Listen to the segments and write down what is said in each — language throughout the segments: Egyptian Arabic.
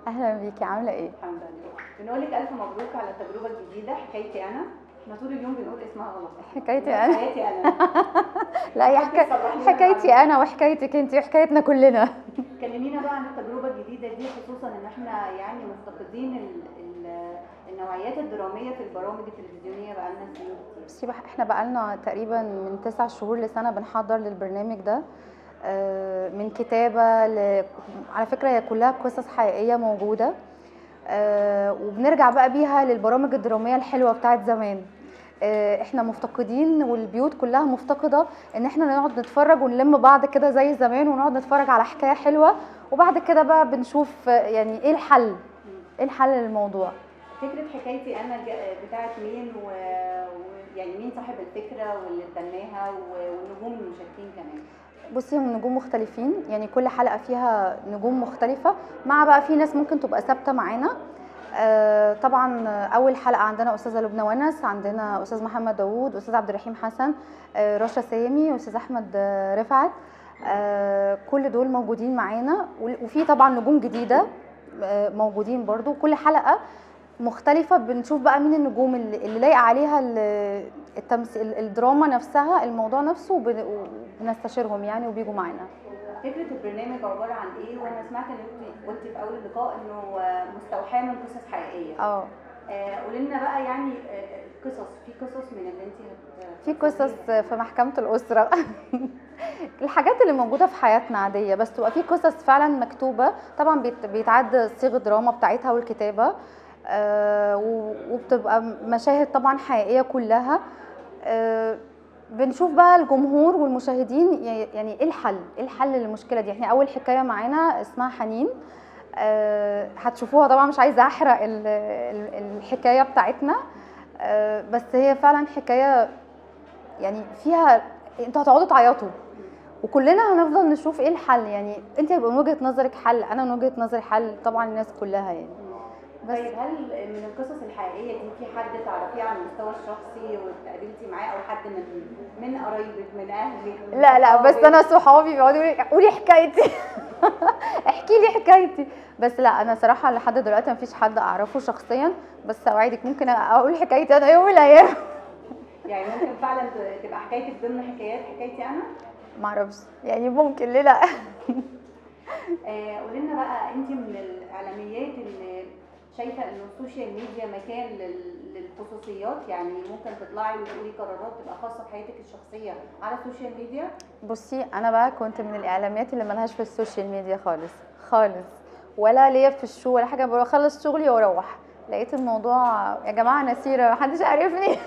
اهلا بيكي عامله ايه الحمد لله بنقول لك الف مبروك على التجربه الجديده حكايتي انا احنا طول اليوم بنقول اسمها غلط حكايتي لا، انا حكايتي انا لا هي حد حكا... يصلح لنا حكايتي انا وحكايتك انت وحكايتنا كلنا كلمينا بقى عن التجربه الجديده دي خصوصا ان احنا يعني مفتقدين ال ال النوعيات الدراميه في البرامج التلفزيونيه بقى لنا سنين كتير بصي بقى احنا بقالنا تقريبا من تسع شهور لسنه بنحضر للبرنامج ده آه، من كتابه ل... على فكره هي كلها قصص حقيقيه موجوده آه، وبنرجع بقى بيها للبرامج الدراميه الحلوه بتاعت زمان آه، احنا مفتقدين والبيوت كلها مفتقده ان احنا نقعد نتفرج ونلم بعض كده زي زمان ونقعد نتفرج على حكايه حلوه وبعد كده بقى بنشوف آه، يعني ايه الحل ايه الحل للموضوع فكره حكايتي انا جا- بتاعت مين و... ويعني مين صاحب الفكره واللي اتبناها و- والنجوم المشاركين كمان بصي هم نجوم مختلفين يعني كل حلقه فيها نجوم مختلفه مع بقى في ناس ممكن تبقى ثابته معانا آه، طبعا اول حلقه عندنا استاذه لبنى ونس عندنا استاذ محمد داوود استاذ عبد الرحيم حسن آه، رشا سامي استاذ احمد آه، رفعت آه، كل دول موجودين معانا وال- وفي طبعا نجوم جديده آه، موجودين برضو كل حلقه مختلفة بنشوف بقى مين النجوم اللي, اللي لايقة عليها ال- التمثيل الدراما نفسها الموضوع نفسه وبن- وبنستشيرهم يعني وبيجوا معانا فكره البرنامج عباره عن ايه وانا سمعت ان انت قلتي في اول اللقاء انه آه، مستوحاه من قصص حقيقيه اه آه، قولي لنا بقى يعني آه، قصص في قصص من اللي انت هت- في قصص في محكمة الأسرة الحاجات اللي موجودة في حياتنا عادية بس تبقى في قصص فعلا مكتوبة طبعا بيت- بيتعد صيغ دراما بتاعتها والكتابة آه، و- وبتبقى مشاهد طبعا حقيقية كلها آه، بنشوف بقى الجمهور والمشاهدين ي- يعني ايه الحل ايه الحل للمشكلة دي احنا اول حكاية معانا اسمها حنين آه، هتشوفوها طبعا مش عايزة احرق ال- ال- الحكاية بتاعتنا آه، بس هي فعلا حكايه يعني فيها انتوا هتقعدوا تعيطوا وكلنا هنفضل نشوف ايه الحل يعني انت هيبقى من وجهه نظرك حل انا من وجهه نظري حل طبعا الناس كلها يعني بس طيب هل من القصص الحقيقيه دي في حد تعرفيه على المستوى الشخصي واتقابلتي معاه او حد من من قرايبك من اهلك من لا لا بس صحابك؟ انا صحابي بيقعدوا يقولوا لي قولي حكايتي احكي لي حكايتي بس لا انا صراحه لحد دلوقتي مفيش حد اعرفه شخصيا بس اوعدك ممكن اقول حكايتي انا يوم من الايام يعني ممكن فعلا ت- تبقى حكايتك ضمن حكايات حكايتي انا معرفش يعني ممكن ليه لا آه، قولي لنا بقى انت من الاعلاميات اللي شايفه ان السوشيال ميديا مكان لل- للخصوصيات يعني ممكن تطلعي وتقولي قرارات تبقى خاصه بحياتك الشخصيه على السوشيال ميديا بصي انا بقى كنت من الاعلاميات اللي ملهاش في السوشيال ميديا خالص خالص ولا ليا في الشو ولا حاجه بخلص شغلي واروح لقيت الموضوع يا جماعه نسيره محدش عارفني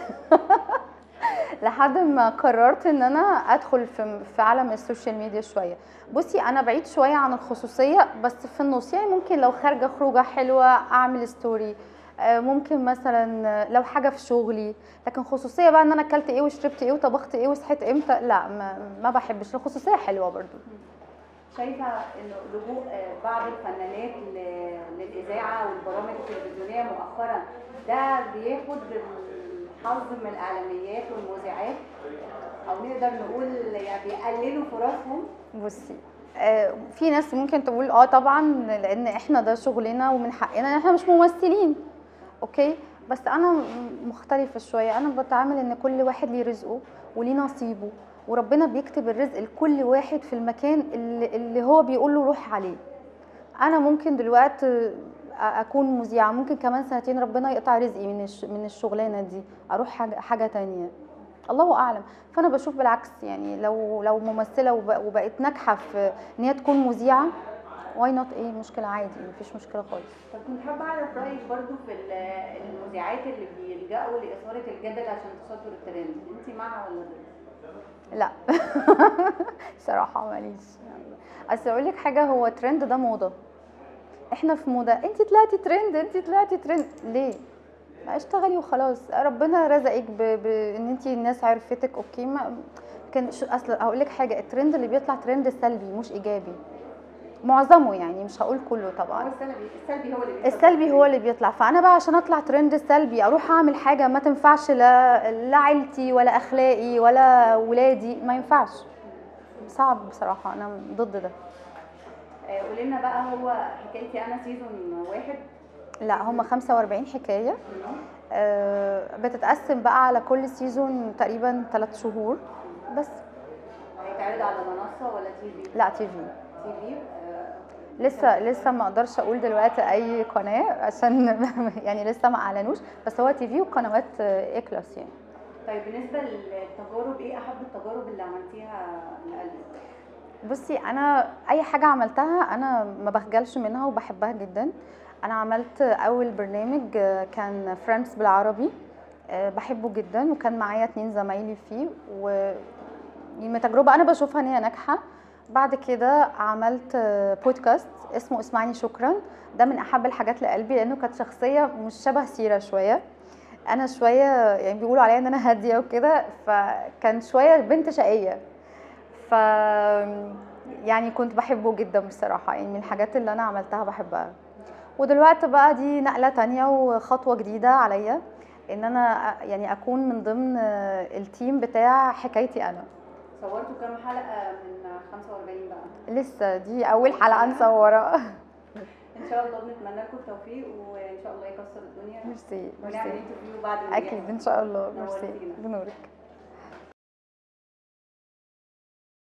لحد ما قررت ان انا ادخل في في عالم السوشيال ميديا شويه بصي انا بعيد شويه عن الخصوصيه بس في النص يعني ممكن لو خارجه خروجه حلوه اعمل ستوري آه، ممكن مثلا لو حاجه في شغلي لكن خصوصيه بقى ان انا اكلت ايه وشربت ايه وطبخت ايه وصحيت امتى لا ما, ما بحبش الخصوصيه حلوه برضو شايفه انه لجوء آه، بعض الفنانات ل- للاذاعه والبرامج التلفزيونيه مؤخرا ده بياخد الحظ من الاعلاميات والمذيعات او نقدر نقول يعني بيقللوا فرصهم بصي آه، في ناس ممكن تقول اه طبعا لان احنا ده شغلنا ومن حقنا ان احنا مش ممثلين اوكي بس انا م- مختلفه شويه انا بتعامل ان كل واحد ليه رزقه وليه نصيبه وربنا بيكتب الرزق لكل واحد في المكان اللي, اللي هو بيقول له روح عليه انا ممكن دلوقتي اكون مذيعه ممكن كمان سنتين ربنا يقطع رزقي من الش- من الشغلانه دي اروح حاجه حاجه تانية الله اعلم فانا بشوف بالعكس يعني لو لو ممثله وب- وبقت ناجحه في ان هي تكون مذيعه واي نوت ايه مشكله عادي مفيش مشكله خالص طب كنت حابه اعرف رايك برضو في ال- المذيعات اللي بيلجأوا لاثاره الجدل عشان تصدر الترند انت مع ولا ضد؟ لا صراحه ماليش اصل اقول لك حاجه هو ترند ده موضه احنا في موضه انت طلعتي ترند انت طلعتي ترند ليه ما اشتغلي وخلاص ربنا رزقك ب- بان انت الناس عرفتك اوكي ما كان شو اصل هقول لك حاجه الترند اللي بيطلع ترند سلبي مش ايجابي معظمه يعني مش هقول كله هو طبعا السلبي السلبي هو اللي بيكسب. السلبي هو اللي بيطلع فانا بقى عشان اطلع ترند سلبي اروح اعمل حاجه ما تنفعش لا لا عيلتي ولا اخلاقي ولا ولادي ما ينفعش صعب بصراحه انا ضد ده آه، قولي لنا بقى هو حكايتي انا سيزون واحد لا هم 45 حكايه آه، بتتقسم بقى على كل سيزون تقريبا 3 شهور بس هيتعرض على منصه ولا تي في؟ لا تي في تي في آه، لسه لسه ما اقدرش اقول دلوقتي اي قناه عشان يعني لسه ما اعلنوش بس هو تي في وقنوات اي كلاس يعني طيب بالنسبه للتجارب ايه احب التجارب اللي عملتيها لقلبك؟ بصي انا اي حاجه عملتها انا ما بخجلش منها وبحبها جدا انا عملت اول برنامج آه، كان فريندز بالعربي آه، بحبه جدا وكان معايا اتنين زمايلي فيه و يعني تجربه انا بشوفها ان هي ناجحه بعد كده عملت آه، بودكاست اسمه اسمعني شكرا ده من احب الحاجات لقلبي لانه كانت شخصيه مش شبه سيره شويه انا شويه يعني بيقولوا عليا ان انا هاديه وكده فكان شويه بنت شقيه ف يعني كنت بحبه جدا بصراحة يعني من الحاجات اللي أنا عملتها بحبها ودلوقتي بقى دي نقلة تانية وخطوة جديدة عليا إن أنا أ- يعني أكون من ضمن التيم بتاع حكايتي أنا صورتوا كام حلقه من 45 بقى؟ لسه دي أول حلقة نصورها ان شاء الله بنتمنى لكم التوفيق وان شاء الله يكسر الدنيا ميرسي ونعمل ميرسي انترفيو بعد النجاح. أكيد إن شاء الله ميرسي نورتينا. بنورك